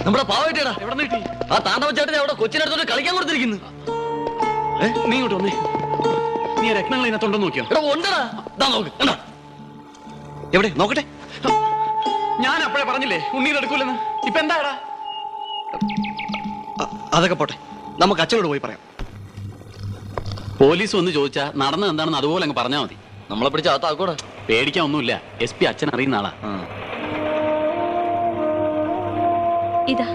നമ്മുടെ പാവട്ടേടാ എവിടെ നിന്ന് കിട്ടി ആ താണ്ടവ ചേട്ടനെ അവിടെ കൊച്ചിനടുത്തോട്ട് കളിക്കാൻ കൊടുത്തിരിക്കുന്നു ഏ, നീ ഇങ്ങോട്ട് വന്നേ നീ ആ രത്നങ്ങൾ ഇതിനകത്തുണ്ടോ നോക്കിയോ എടാ ഉണ്ടടാ ദാ നോക്ക് കണ്ടാ എവിടെ നോക്കട്ടെ ഞാൻ അപ്പോഴേ പറഞ്ഞില്ലേ ഉണ്ണീത് എടുക്കൂലെന്ന് ഇപ്പൊ എന്താടാ അ- അതൊക്കെ പോട്ടെ നമുക്ക് അച്ഛനോട് പോയി പറയാം പോലീസ് വന്ന് ചോദിച്ചാ നടന്നത് എന്താണെന്ന് അതുപോലെ അങ്ങ് പറഞ്ഞാൽ മതി നമ്മളെ പിടിച്ച അകത്താക്കൂടെ പേടിക്കാൻ ഒന്നുമില്ല എസ് പി അച്ഛൻ അറിയുന്ന ആളാ ഇതാ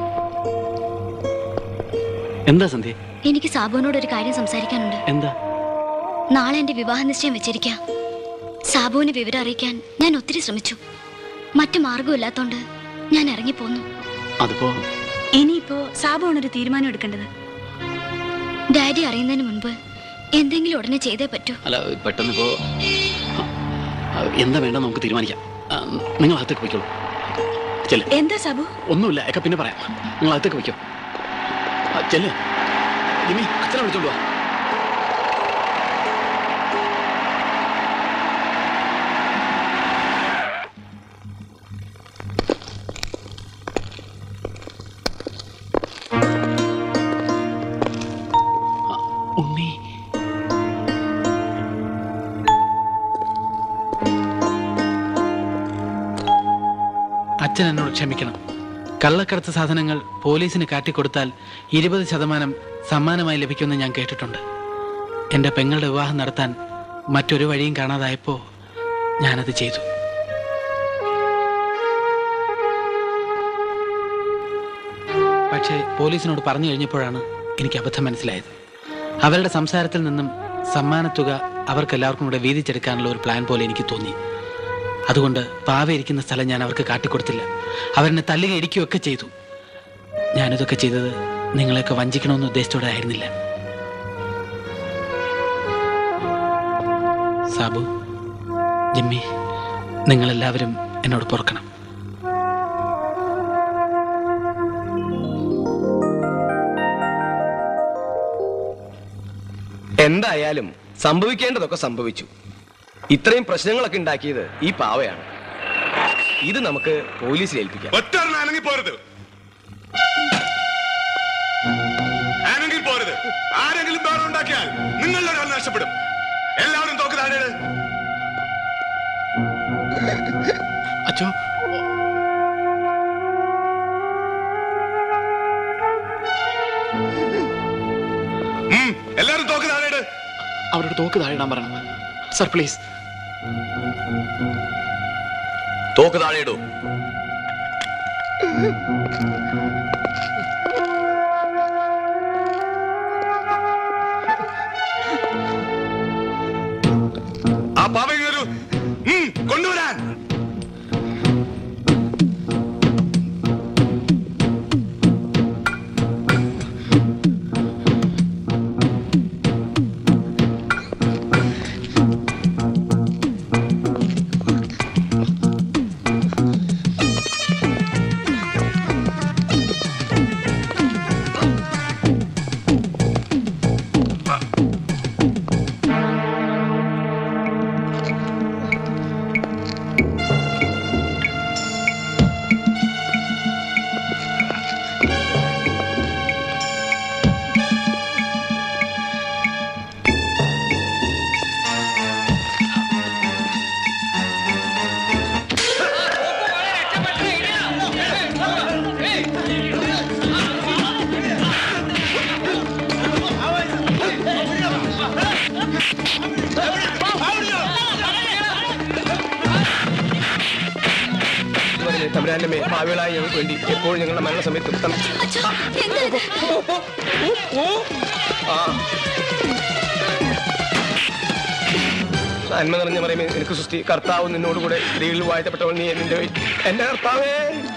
എന്താ സന്ധ്യ എനിക്ക് സാബുവിനോട് ഒരു കാര്യം സംസാരിക്കാനുണ്ട് എന്താ നാളെ എന്റെ വിവാഹ നിശ്ചയം വെച്ചിരിക്കാം സാബുവിനെ വിവരം അറിയിക്കാൻ ഞാൻ ഒത്തിരി ശ്രമിച്ചു മറ്റു മാർഗമില്ലാത്തോണ്ട് ഞാൻ ഇറങ്ങിപ്പോന്നു അതിപ്പോ ഇനിയിപ്പോ സാബുവാണ് ഒരു തീരുമാനം എടുക്കേണ്ടത് ഡാഡി അറിയുന്നതിന് മുൻപ് എന്തെങ്കിലും ഉടനെ ചെയ്തേ പറ്റൂ അല്ല പെട്ടെന്ന് ഇപ്പോ ആ, എന്താ വേണ്ട നമുക്ക് തീരുമാനിക്കാം ആ, നിങ്ങൾ അകത്തേക്ക് പോയിക്കോളൂ ചെല്ല് എന്താ സാബു ഒന്നുമില്ല ഒക്കെ പിന്നെ പറയാം നിങ്ങൾ അകത്തേക്ക് വയ്ക്കോ ചെല്ല് ജിമ്മി അച്ഛനെ വിളിച്ചോണ്ട് വാ ആ, ഉണ്ണി അച്ഛൻ എന്നോട് ക്ഷമിക്കണം കള്ളക്കടത്ത് സാധനങ്ങൾ പോലീസിന് കാട്ടിക്കൊടുത്താൽ ഇരുപത് ശതമാനം സമ്മാനമായി ലഭിക്കുമെന്ന് ഞാൻ കേട്ടിട്ടുണ്ട് എൻ്റെ പെങ്ങളുടെ വിവാഹം നടത്താൻ മറ്റൊരു വഴിയും കാണാതായപ്പോൾ ഞാനത് ചെയ്തു പക്ഷേ പോലീസിനോട് പറഞ്ഞു കഴിഞ്ഞപ്പോഴാണ് എനിക്ക് അബദ്ധം മനസ്സിലായത് അവരുടെ സംസാരത്തിൽ നിന്നും സമ്മാനത്തുക അവർക്കെല്ലാവർക്കും കൂടെ വീതിച്ചെടുക്കാനുള്ള ഒരു പ്ലാൻ പോലെ എനിക്ക് തോന്നി അതുകൊണ്ട് പാവ ഇരിക്കുന്ന സ്ഥലം ഞാൻ അവർക്ക് കാട്ടിക്കൊടുത്തില്ല അവരെന്നെ തല്ലുക ഇടിക്കുകയൊക്കെ ചെയ്തു ഞാനിതൊക്കെ ചെയ്തത് നിങ്ങളെയൊക്കെ വഞ്ചിക്കണമെന്ന് ഉദ്ദേശത്തോടെ ആയിരുന്നില്ല സാബു ജിമ്മി നിങ്ങളെല്ലാവരും എന്നോട് പൊറുക്കണം എന്തായാലും സംഭവിക്കേണ്ടതൊക്കെ സംഭവിച്ചു ഇത്രയും പ്രശ്നങ്ങളൊക്കെ ഉണ്ടാക്കിയത് ഈ പാവയാണ് ഇത് നമുക്ക് പോലീസിൽ ഏൽപ്പിക്കാം ഒറ്റ അനങ്ങി പോരുത് അനങ്ങി പോരുത് ആരെങ്കിലും ബഹളം ഉണ്ടാക്കിയാൽ നിങ്ങളുടെ ഒരാൾ നഷ്ടപ്പെടും എല്ലാവരും തോക്ക് താഴെ അച്ഛോ എല്ലാവരും തോക്ക് താഴെ അവരോട് തോക്ക് താഴെ ഇടാൻ പറയണം സർ പ്ലീസ് തോക്ക് താഴെ ഇടൂ ആ പാവയ്ക്ക് വരൂ ഉം, കൊണ്ടുവരാൻ തമ്പുരാന്റെ മേ ഭാവികളായി ഞങ്ങൾക്ക് വേണ്ടി എപ്പോഴും ഞങ്ങളുടെ മരണസമയത്ത് തം- ഓ, ആ. നന്മ നിറഞ്ഞ പറയുമേ എനിക്ക് സൃഷ്ടി കർത്താവ് നിന്നോടുകൂടെ സ്ത്രീകളിൽ വാഴ്ത്തപ്പെട്ടവൾ നീ നിന്റെ എന്റെ കർത്താവേ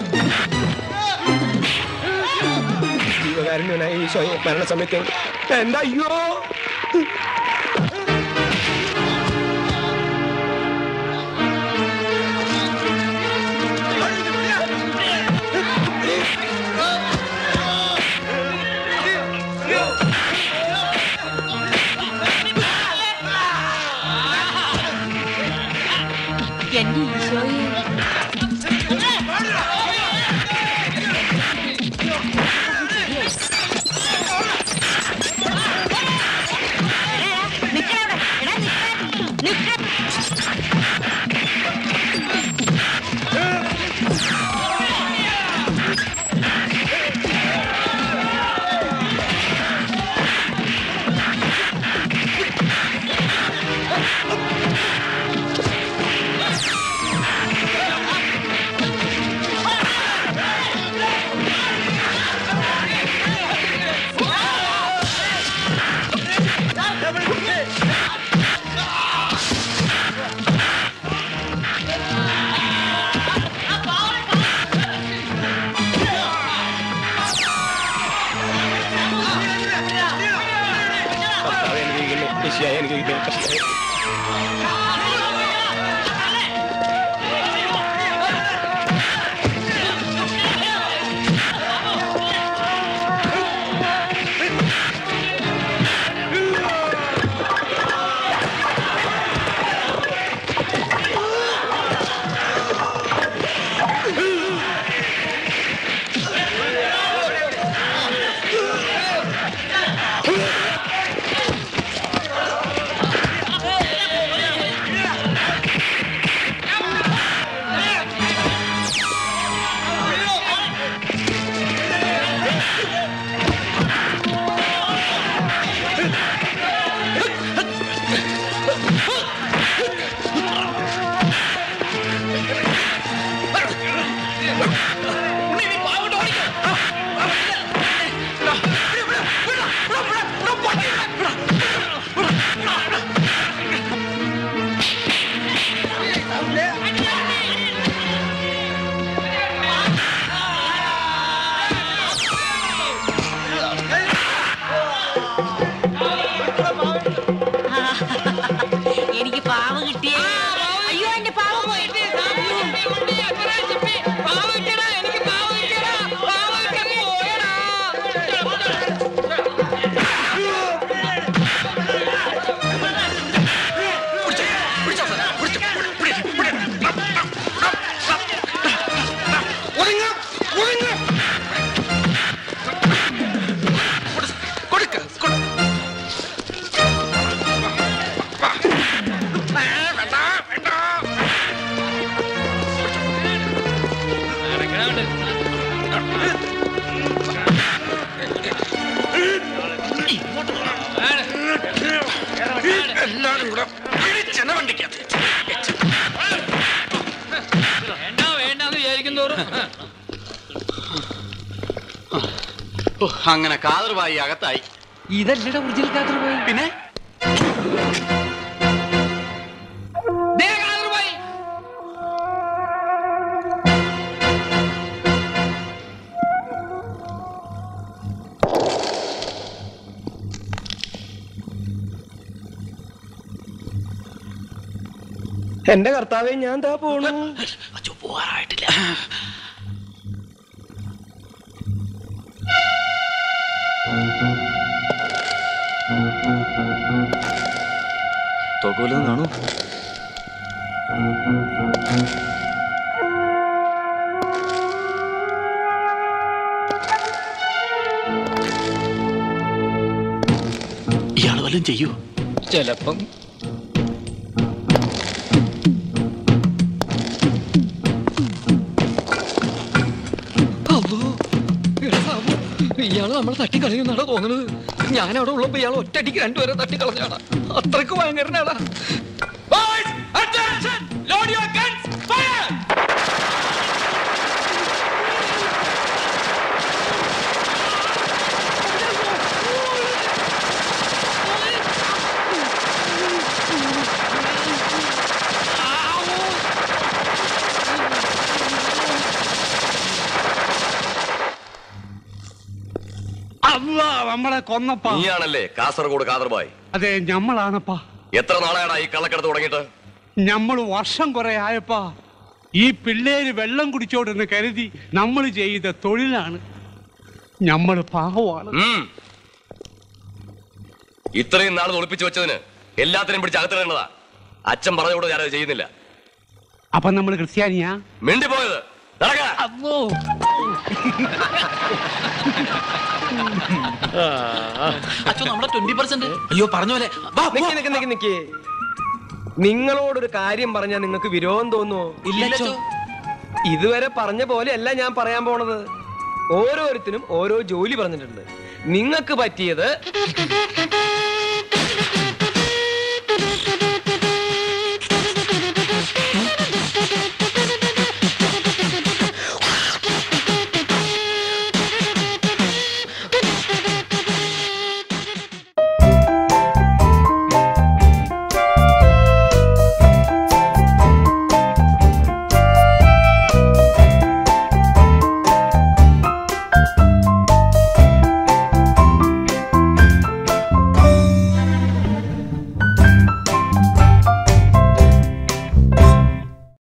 ജീവകാരുണ്യനായ ഈശോയെ മരണസമയത്ത് എന്താ അയ്യോ എന്റെ ഈശോയെ കർത്താവെ അനുഗ്രഹിക്കുന്നു യേശുവേ അനുഗ്രഹിക്കുന്നു കർത്താവേ. എനിക്ക് പാവ കിട്ടിയേ അയ്യോ എന്റെ പാവ പോയി ഓ, അങ്ങനെ കാതർവായി അകത്തായി ഇതല്ലട ഒറിജിനൽ കാതർബായി പിന്നെ എന്റെ കർത്താവെ ഞാൻ താ പോണു അച്ഛോ പോകാറായിട്ടില്ല തോക്കുവല്ലതും കാണൂ ഇയാൾ വല്ലതും ചെയ്യൂ ചിലപ്പം ഇയാള് നമ്മളെ തട്ടിക്കളയുന്നാണ് തോന്നുന്നത് ഞാൻ അവിടെ ഉള്ളപ്പോ ഇയാൾ ഒറ്റയടിക്ക് രണ്ടുപേരെ തട്ടിക്കളഞ്ഞാണ് അത്രക്ക് ഭയങ്കരനാടാ അല്ല നമ്മളെ കൊന്നപ്പാ നീയാണല്ലേ കാസർഗോഡ് കാതർബായ് അതെ ഞമ്മളാണപ്പാ എത്ര നാളായടാ ഈ കള്ളക്കടത്ത് തുടങ്ങിയിട്ട് ഞമ്മള് വർഷം കുറെ ആയപ്പാ ഈ പിള്ളേര് വെള്ളം കുടിച്ചോടെന്ന് കരുതി നമ്മൾ ചെയ്ത തൊഴിലാണ് ഞമ്മള് പാവമാണ് ഉം. ഇത്രയും നാൾ ഒളിപ്പിച്ചു വെച്ചതിന് എല്ലാത്തിനും പിടിച്ച് അകത്തിടേണ്ടതാ അച്ഛൻ പറഞ്ഞുകൊണ്ട് ഞാനത് ചെയ്യുന്നില്ല അപ്പൊ നമ്മൾ ക്രിസ്ത്യാനിയാ മിണ്ടിപ്പോയത് നടക്ക അമ്മോ അച്ഛൻ നമ്മുടെ ട്വന്റി പെർസെന്റ് അയ്യോ പറഞ്ഞ പോലെ വാ, നിക്ക് പോ. നിക്ക് നിക്ക് നിക്ക് നിങ്ങളോടൊരു കാര്യം പറഞ്ഞാൽ നിങ്ങൾക്ക് വിരോധം തോന്നുവോ ഇല്ലച്ചോ ഇതുവരെ പറഞ്ഞ പോലെയല്ല ഞാൻ പറയാൻ പോണത് ഓരോരുത്തരും ഓരോ ജോലി പറഞ്ഞിട്ടുണ്ട് നിങ്ങൾക്ക് പറ്റിയത്